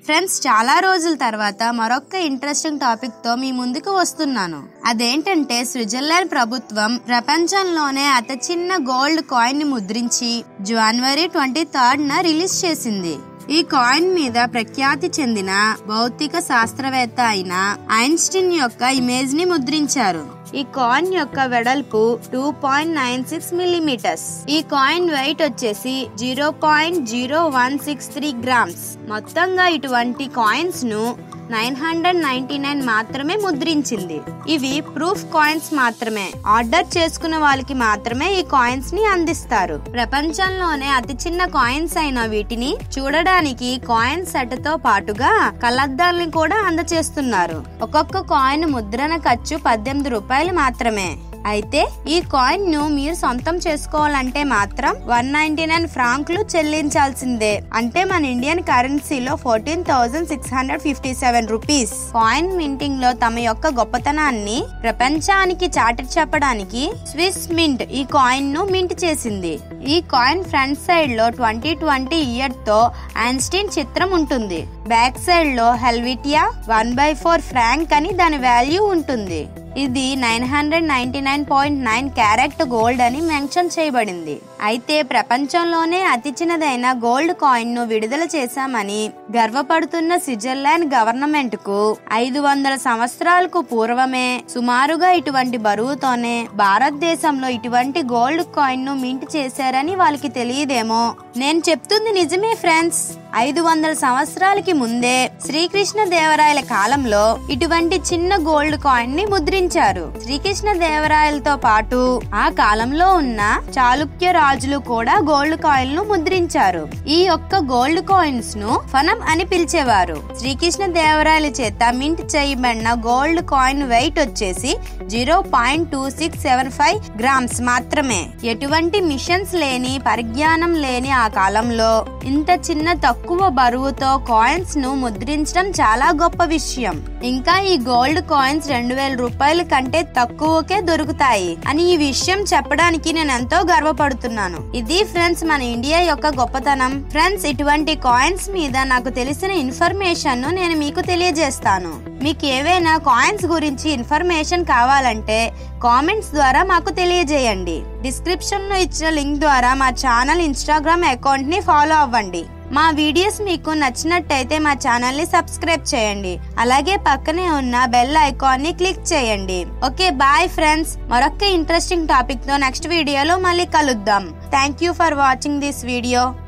friends చాలా రోజుల తర్వాత మరొక ఇంట్రెస్టింగ్ టాపిక్ తో మీ ముందుకు వస్తున్నాను అదేంటంటే స్విట్జర్లాండ్ ప్రభుత్వం ప్రపంచంలోనే అతి చిన్న గోల్డ్ కాయిన్ ని ముద్రించి జనవరి ట్వంటీ థర్డ్ న రిలీజ్ చేసింది ఈ కాయిన్ మీద ప్రఖ్యాతి చెందిన భౌతిక శాస్త్రవేత్త అయిన ఐన్స్టీన్ యొక్క ఇమేజ్ ని ముద్రించారు ఈ కాయిన్ యొక్క వెడల్పు two point nine six millimetres ఈ కాయిన్ వెయిట్ వచ్చేసి zero point zero one six three grams మొత్తంగా ఇటువంటి కాయిన్స్ ను నైన్ హండ్రెడ్ నైన్టీ నైన్ మాత్రమే ముద్రించింది ఇవి ప్రూఫ్ కాయిన్స్ మాత్రమే ఆర్డర్ చేసుకున్న వాళ్ళకి మాత్రమే ఈ కాయిన్స్ ని అందిస్తారు ప్రపంచంలోనే అతి చిన్న కాయిన్స్ అయిన వీటిని చూడడానికి కాయిన్ సెట్ తో పాటుగా కళ్ళద్దాలని కూడా అందచేస్తున్నారు ఒక్కొక్క కాయిన్ ముద్రణ ఖర్చు పద్దెనిమిది రూపాయలు మాత్రమే అయితే ఈ కాయిన్ ను మీరు సొంతం చేసుకోవాలంటే మాత్రం వన్ నైన్టీ నైన్ ఫ్రాంక్లు చెల్లించాల్సిందే అంటే మన ఇండియన్ కరెన్సీలో fourteen thousand six hundred fifty seven rupees coin minting లో తమ యొక్క గొప్పతనాన్ని ప్రపంచానికి చాటి చెప్పడానికి స్విస్ మింట్ ఈ కాయిన్ ను మింట్ చేసింది ఈ కాయిన్ ఫ్రంట్ సైడ్ లో ట్వంటీ ట్వంటీ ఇయర్ తో ఐన్స్టీన్ చిత్రం ఉంటుంది బ్యాక్ సైడ్ లో Helvetia one by four franc అని దాని వాల్యూ ఉంటుంది ఇది nine hundred ninety nine point nine carat gold అని మెన్షన్ చేయబడింది అయితే ప్రపంచంలోనే అతి చిన్నదైన గోల్డ్ కాయిన్ ను విడుదల చేశామని గర్వపడుతున్న స్విట్జర్లాండ్ గవర్నమెంట్ కు ఐదు వందల సంవత్సరాలకు పూర్వమే సుమారుగా ఇటువంటి బరువుతోనే భారతదేశంలో ఇటువంటి గోల్డ్ కాయిన్ ను మింట్ చేశారని వాళ్ళకి తెలియదేమో నేను చెప్తుంది నిజమే ఫ్రెండ్స్ ఐదు వందల సంవత్సరాలకి ముందే శ్రీకృష్ణ దేవరాయల కాలంలో ఇటువంటి చిన్న గోల్డ్ కాయిన్ ని ముద్రించారు శ్రీకృష్ణ దేవరాయలతో పాటు ఆ కాలంలో ఉన్న చాళుక్య రాజులు కూడా గోల్డ్ కాయిన్ ను ముద్రించారు ఈ యొక్క గోల్డ్ కాయిన్స్ ను ఫనం అని పిలిచేవారు శ్రీకృష్ణ దేవరాయల చేత మింట్ చేయబడిన గోల్డ్ కాయిన్ వెయిట్ వచ్చేసి zero point two six seven five grams మాత్రమే ఎటువంటి మిషన్స్ లేని పరిజ్ఞానం లేని ఆ కాలంలో ఇంత చిన్న తక్కువ బరువుతో కాయిన్స్ ను ముద్రించడం చాలా గొప్ప విషయం ఇంకా ఈ గోల్డ్ కాయిన్స్ రెండు వేల రూపాయల కంటే తక్కువకే దొరుకుతాయి అని ఈ విషయం చెప్పడానికి నేను ఎంతో గర్వపడుతున్నాను ఇది ఫ్రెండ్స్ మన ఇండియా యొక్క గొప్పతనం ఫ్రెండ్స్ ఇటువంటి కాయిన్స్ మీద నాకు తెలిసిన ఇన్ఫర్మేషన్ ను నేను మీకు తెలియజేస్తాను మీకు ఏవైనా కాయిన్స్ గురించి ఇన్ఫర్మేషన్ కావాలంటే కామెంట్స్ ద్వారా మాకు తెలియజేయండి డిస్క్రిప్షన్ లో ఇచ్చిన లింక్ ద్వారా మా ఛానల్ ఇన్స్టాగ్రామ్ అకౌంట్ ని ఫాలో అవ్వండి మా వీడియోస్ మీకు నచ్చినట్టయితే మా ఛానల్ ని సబ్స్క్రైబ్ చేయండి అలాగే పక్కనే ఉన్న బెల్ ఐకాన్ ని క్లిక్ చేయండి ఓకే బాయ్ ఫ్రెండ్స్ మరొక ఇంట్రెస్టింగ్ టాపిక్ తో నెక్స్ట్ వీడియోలో మళ్ళీ కలుద్దాం thank you for watching this video